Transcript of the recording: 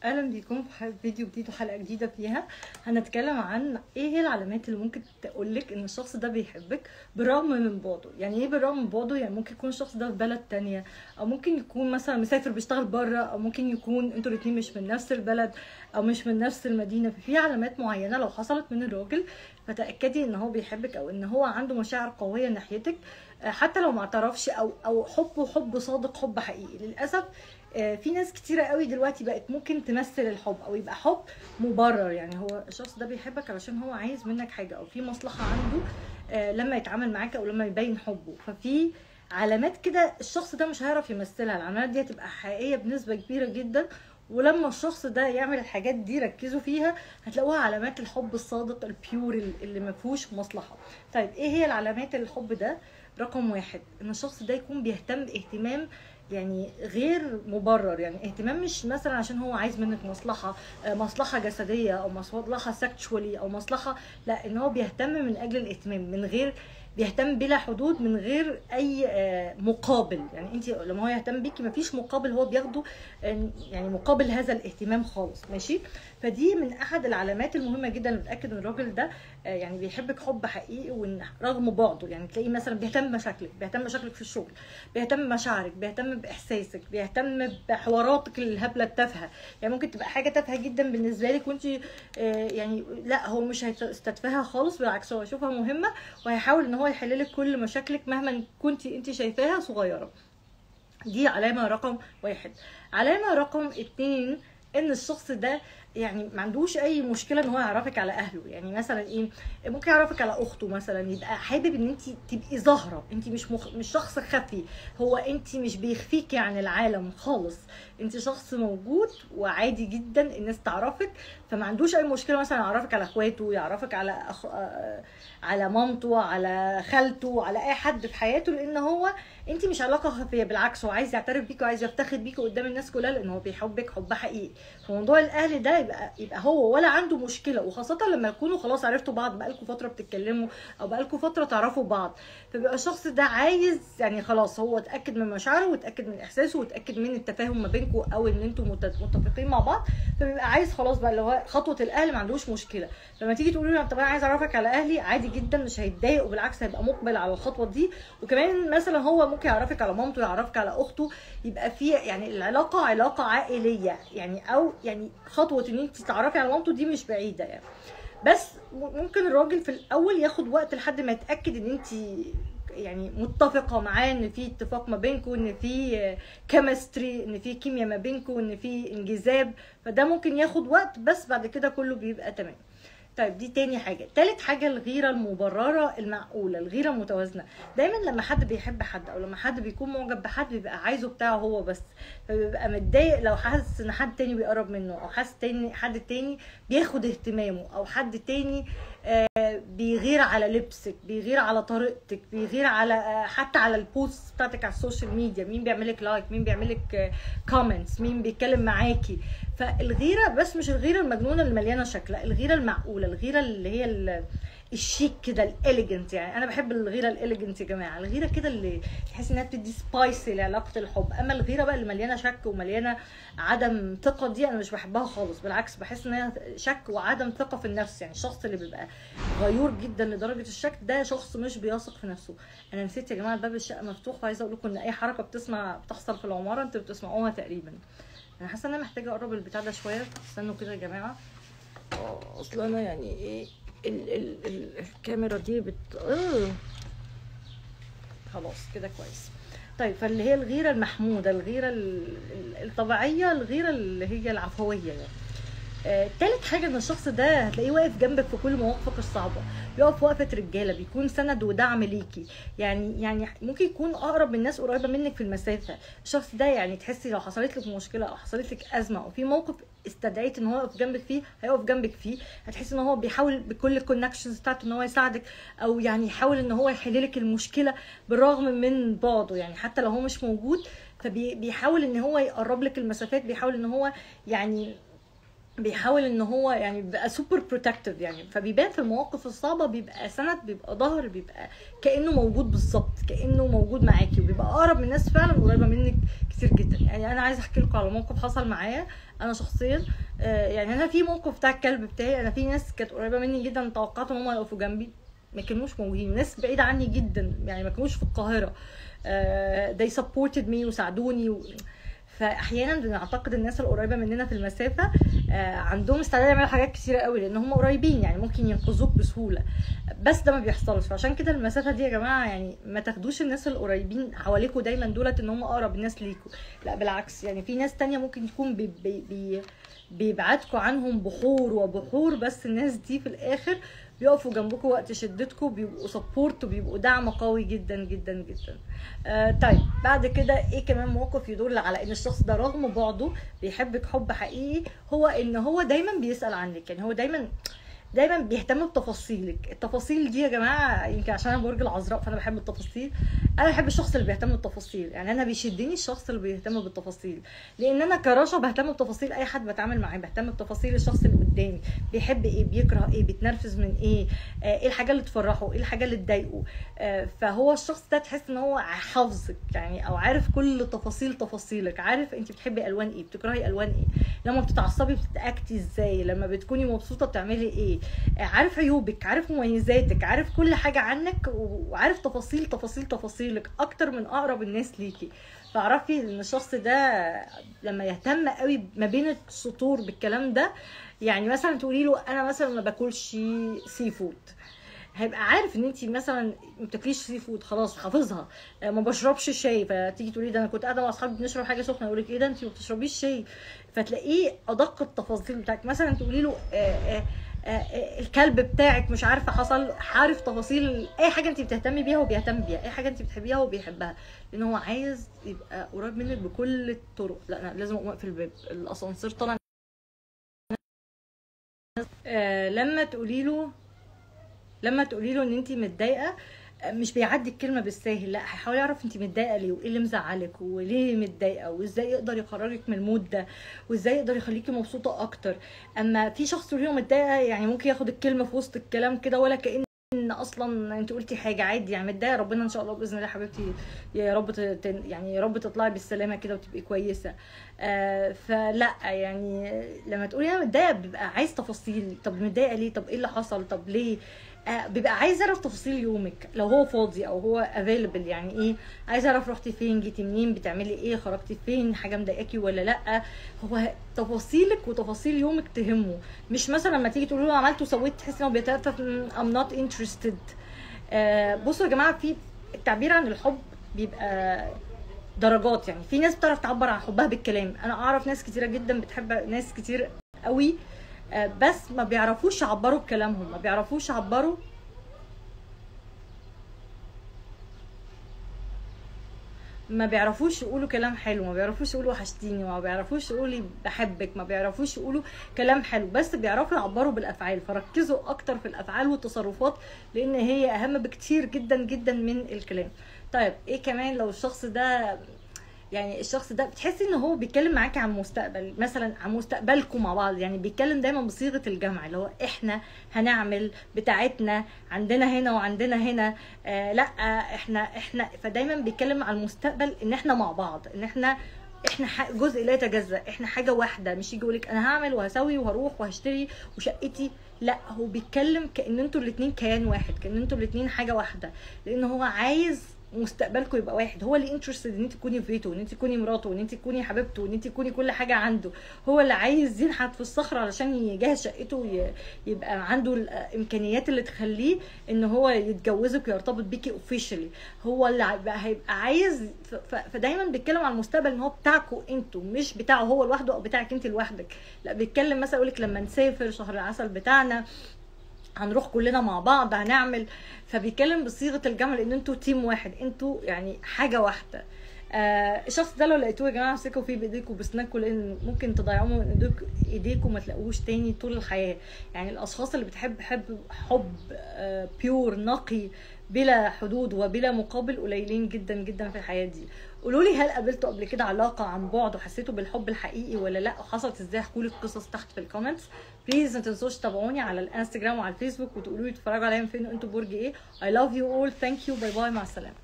اهلا بيكم في فيديو جديد وحلقه جديده فيها هنتكلم عن ايه هي العلامات اللي ممكن تقولك ان الشخص ده بيحبك بالرغم من بعده يعني ايه بالرغم من بعده يعني ممكن يكون الشخص ده في بلد تانية او ممكن يكون مثلا مسافر بيشتغل بره او ممكن يكون انتوا الاتنين مش من نفس البلد او مش من نفس المدينه ففي علامات معينه لو حصلت من الراجل فتاكدي ان هو بيحبك او ان هو عنده مشاعر قويه ناحيتك حتى لو ما اعترفش او او حبه حب صادق حب حقيقي للاسف في ناس كتيرة قوي دلوقتي بقت ممكن تمثل الحب او يبقى حب مبرر يعني هو الشخص ده بيحبك علشان هو عايز منك حاجة او في مصلحة عنده لما يتعامل معاك او لما يبين حبه ففي علامات كده الشخص ده مش هيعرف يمثلها العلامات دي هتبقى حقيقية بنسبة كبيرة جدا ولما الشخص ده يعمل الحاجات دي ركزوا فيها هتلاقوها علامات الحب الصادق البيور اللي ما فيهوش مصلحه طيب ايه هي العلامات الحب ده رقم واحد ان الشخص ده يكون بيهتم اهتمام يعني غير مبرر يعني اهتمام مش مثلا عشان هو عايز منك مصلحه مصلحه جسديه او مصلحه سكشوالي او مصلحه لا ان هو بيهتم من اجل الاهتمام من غير بيهتم بلا حدود من غير اي مقابل يعني انت لما هو يهتم بيكي مفيش مقابل هو بياخده يعني مقابل هذا الاهتمام خالص ماشي فدي من احد العلامات المهمه جدا اللي بتاكد ان الراجل ده يعني بيحبك حب حقيقي وان رغم بعده يعني تلاقيه مثلا بيهتم بمشاكلك بيهتم بمشاكلك في الشغل بيهتم بمشاعرك بيهتم باحساسك بيهتم بحواراتك الهبله التافهه يعني ممكن تبقى حاجه تافهه جدا بالنسبه لك وانت يعني لا هو مش هيستتفهها خالص بالعكس هو هيشوفها مهمه وهيحاول ان هو يحل لك كل مشاكلك مهما كنت انت شايفاها صغيره دي علامه رقم واحد علامه رقم اتنين ان الشخص ده يعني ما عندوش اي مشكله ان هو يعرفك على اهله يعني مثلا ايه ممكن يعرفك على اخته مثلا يبقى حابب ان انت تبقي ظاهره انت مش مخ... مش شخص خفي هو انت مش بيخفيكي عن العالم خالص انت شخص موجود وعادي جدا الناس تعرفك فما عندوش اي مشكله مثلا يعرفك على اخواته يعرفك على أخ... على مامته على خالته على اي حد في حياته لان هو انت مش علاقه خفيه بالعكس هو عايز يعترف بيكي وعايز يفتخر بيكي قدام الناس كلها لان هو بيحبك حب حقيقي فموضوع الاهل ده يبقى يبقى هو ولا عنده مشكله وخاصه لما تكونوا خلاص عرفتوا بعض بقالكم فتره بتتكلموا او بقالكم فتره تعرفوا بعض فبيبقى الشخص ده عايز يعني خلاص هو اتاكد من مشاعره واتاكد من احساسه واتاكد من التفاهم ما بينكم او ان انتم متفقين مع بعض فبيبقى عايز خلاص بقى اللي هو خطوه الاهل ما عندوش مشكله لما تيجي تقولي له طب انا عايز اعرفك على اهلي عادي جدا مش هيتضايق وبالعكس هيبقى مقبل على الخطوه دي وكمان مثلا هو ممكن يعرفك على مامته يعرفك على اخته يبقى في يعني العلاقه علاقه عائليه يعني او يعني خطوه ان انت تعرفي على مامته دي مش بعيده يعني بس ممكن الراجل في الاول ياخد وقت لحد ما يتاكد ان انت يعني متفقه معاه ان في اتفاق ما بينكم ان في كيمستري ان في كيمياء ما بينكم ان في انجذاب فده ممكن ياخد وقت بس بعد كده كله بيبقى تمام طيب دي تاني حاجة تالت حاجة الغيرة المبررة المعقولة الغيرة المتوازنة دايما لما حد بيحب حد او لما حد بيكون معجب بحد بيبقى عايزه بتاعه هو بس فبيبقى متضايق لو حاسس ان حد تاني بيقرب منه او حاسس تاني حد تاني بياخد اهتمامه او حد تاني آه بيغير على لبسك بيغير على طريقتك بيغير على آه حتى على البوست بتاعتك على السوشيال ميديا مين بيعمل لك لايك مين بيعمل لك كومنتس مين بيتكلم معاكي فالغيره بس مش الغيره المجنونه اللي مليانه شكل الغيره المعقوله الغيره اللي هي الشيك كده الاليجنت يعني انا بحب الغيره الاليجنت يا جماعه الغيره كده اللي تحس انها بتدي سبايسي لعلاقه الحب اما الغيره بقى اللي مليانه شك ومليانه عدم ثقه دي انا مش بحبها خالص بالعكس بحس ان هي شك وعدم ثقه في النفس يعني الشخص اللي بيبقى غيور جدا لدرجه الشك ده شخص مش بيثق في نفسه انا نسيت يا جماعه باب الشقه مفتوح وعايزه اقول لكم ان اي حركه بتسمع بتحصل في العماره انتوا بتسمعوها تقريبا انا حاسه ان انا محتاجه اقرب البتاع ده شويه استنوا كده يا جماعه اصل انا يعني ايه ال ال ال الكاميرا دي بت اه خلاص كده كويس طيب فاللي هي الغيره المحموده الغيره الطبيعيه الغيره اللي هي العفويه يعني آه، تالت حاجه ان الشخص ده هتلاقيه واقف جنبك في كل مواقفك الصعبه بيقف وقفه رجاله بيكون سند ودعم ليكي يعني يعني ممكن يكون اقرب من الناس قريبه منك في المسافه الشخص ده يعني تحسي لو حصلت لك مشكله او حصلت لك ازمه او في موقف استدعيت ان هو يقف جنبك فيه هيقف جنبك فيه هتحسي ان هو بيحاول بكل الكونكشنز بتاعته ان هو يساعدك او يعني يحاول ان هو يحل لك المشكله بالرغم من بعده يعني حتى لو هو مش موجود فبيحاول ان هو يقرب لك المسافات بيحاول ان هو يعني بيحاول ان هو يعني بيبقى سوبر بروتكتيف يعني فبيبان في المواقف الصعبه بيبقى سند بيبقى ظهر بيبقى كانه موجود بالظبط كانه موجود معاكي وبيبقى اقرب من الناس فعلا قريبه منك كتير جدا يعني انا عايزه احكي لكم على موقف حصل معايا انا شخصيا آه، يعني انا في موقف بتاع الكلب بتاعي انا في ناس كانت قريبه مني جدا توقعت ان هم يقفوا جنبي ما كانوش موجودين ناس بعيده عني جدا يعني ما كانوش في القاهره آه، they supported me وساعدوني و... فاحيانا بنعتقد الناس القريبه مننا في المسافه آه، عندهم استعداد يعملوا حاجات كتيره قوي لان هم قريبين يعني ممكن ينقذوك بسهوله بس ده ما بيحصلش فعشان كده المسافه دي يا جماعه يعني ما تاخدوش الناس القريبين حواليكوا دايما دولت ان هم اقرب الناس ليكوا لا بالعكس يعني في ناس تانية ممكن يكون بي بي بي بيبعدكوا عنهم بحور وبحور بس الناس دي في الاخر بيقفوا جنبكم وقت شدتكم بيبقوا سبورت وبيبقوا دعم قوي جدا جدا جدا آه طيب بعد كده ايه كمان موقف يدل على ان الشخص ده رغم بعده بيحبك حب حقيقي هو ان هو دايما بيسال عنك يعني هو دايما دايما بيهتم بتفاصيلك التفاصيل دي يا جماعه يمكن عشان انا برج العذراء فانا بحب التفاصيل انا بحب الشخص اللي بيهتم بالتفاصيل يعني انا بيشدني الشخص اللي بيهتم بالتفاصيل لان انا كرشا بهتم بتفاصيل اي حد بتعامل معاه بهتم بتفاصيل الشخص اللي قدامي بيحب ايه بيكره ايه بيتنرفز من ايه آه، ايه الحاجه اللي تفرحه ايه الحاجه اللي تضايقه آه، فهو الشخص ده تحس ان هو حافظك يعني او عارف كل تفاصيل تفاصيلك عارف انت بتحبي الوان ايه بتكرهي الوان ايه لما بتتعصبي بتتاكتي ازاي لما بتكوني مبسوطه بتعملي ايه آه، عارف عيوبك عارف مميزاتك عارف كل حاجه عنك وعارف تفاصيل تفاصيل تفاصيلك اكتر من اقرب الناس ليكي فاعرفي ان الشخص ده لما يهتم قوي ما بين السطور بالكلام ده يعني مثلا تقولي له انا مثلا ما باكلش سي فود هيبقى عارف ان انت مثلا ما بتاكليش سي فود خلاص حافظها آه، ما بشربش شاي فتيجي تقولي ده انا كنت قاعده مع اصحابي بنشرب حاجه سخنه يقول لك ايه ده انت ما بتشربيش شاي فتلاقيه ادق التفاصيل بتاعك مثلا تقولي له آه، آه، آه، آه، الكلب بتاعك مش عارفه حصل عارف تفاصيل اي حاجه انت بتهتمي بيها وبيهتم بيها اي حاجه انت بتحبيها وبيحبها لان هو عايز يبقى قريب منك بكل الطرق لا انا لازم اقوم اقفل الباب الاسانسير طالع آه لما تقولي له لما تقولي له ان انت متضايقه آه، مش بيعدي الكلمه بالساهل لا هيحاول يعرف انت متضايقه ليه وايه اللي مزعلك وليه متضايقه وازاي يقدر يخرجك من المود ده وازاي يقدر يخليكي مبسوطه اكتر اما في شخص تقولي له متضايقه يعني ممكن ياخد الكلمه في وسط الكلام كده ولا كأن ان اصلا انت قلتي حاجه عادي يعني متضايقه ربنا ان شاء الله باذن الله حبيبتي يا رب تت- يعني يا رب تطلعي بالسلامه كده وتبقي كويسه آه فلا يعني لما تقولي انا متضايقه بيبقى عايز تفاصيل طب متضايقه ليه طب ايه اللي حصل طب ليه آه بيبقى عايز يعرف تفاصيل يومك لو هو فاضي او هو افيلبل يعني ايه عايز اعرف رحتي فين جيتي منين بتعملي ايه خرجتي فين حاجه مضايقاكي ولا لا هو تفاصيلك وتفاصيل يومك تهمه مش مثلا لما تيجي تقولي له عملت وسويت تحس انه بيتلفف I'm not interested آه بصوا يا جماعه في التعبير عن الحب بيبقى درجات يعني في ناس بتعرف تعبر عن حبها بالكلام انا اعرف ناس كتيره جدا بتحب ناس كتير قوي آه، بس ما بيعرفوش يعبروا بكلامهم ما بيعرفوش يعبروا ما بيعرفوش يقولوا كلام حلو ما بيعرفوش يقولوا وحشتيني ما بيعرفوش يقولوا بحبك ما بيعرفوش يقولوا كلام حلو بس بيعرفوا يعبروا بالافعال فركزوا اكتر في الافعال والتصرفات لان هي اهم بكتير جدا جدا من الكلام طيب ايه كمان لو الشخص ده يعني الشخص ده بتحسي ان هو بيتكلم معاكي عن مستقبل مثلا عن مستقبلكم مع بعض يعني بيتكلم دايما بصيغه الجمع اللي هو احنا هنعمل بتاعتنا عندنا هنا وعندنا هنا آه لا احنا احنا فدايما بيتكلم عن المستقبل ان احنا مع بعض ان احنا احنا ح- جزء لا يتجزا احنا حاجه واحده مش يجي يقولك انا هعمل وهسوي وهروح وهشتري وشقتي لا هو بيتكلم كان انتوا الاتنين كيان واحد كان انتوا الاتنين حاجه واحده لان هو عايز مستقبلكم يبقى واحد هو اللي انترستد ان انت تكوني في بيته وان انت تكوني مراته وان انت تكوني حبيبته وان انت تكوني كل حاجه عنده هو اللي عايز ينحت في الصخره علشان يجهز شقته وي- يبقى عنده الامكانيات اللي تخليه ان هو يتجوزك ويرتبط بيكي اوفيشلي هو اللي هيبقى هيبقى عايز ف- ف- فدايما بيتكلم عن المستقبل ان هو بتاعكم انتوا مش بتاعه هو لوحده او بتاعك انت لوحدك لا بيتكلم مثلا يقول لك لما نسافر شهر العسل بتاعنا هنروح كلنا مع بعض هنعمل فبيتكلم بصيغه الجمع لان انتوا تيم واحد انتوا يعني حاجه واحده آه الشخص ده لو لقيتوه يا جماعه امسكوا فيه بايديكم بسنانكم لان ممكن تضيعوه من ايديك ايديكم ما تلاقوهوش تاني طول الحياه يعني الاشخاص اللي بتحب حب حب آه بيور نقي بلا حدود وبلا مقابل قليلين جدا جدا في الحياه دي قولوا لي هل قابلتوا قبل كده علاقه عن بعد وحسيتوا بالحب الحقيقي ولا لا وحصلت ازاي احكوا لي القصص تحت في الكومنتس بليز ما تنسوش تتابعوني على الانستجرام وعلى الفيسبوك وتقولوا لي تتفرجوا عليا فين انتوا برج ايه I love you all thank you باي باي مع السلامه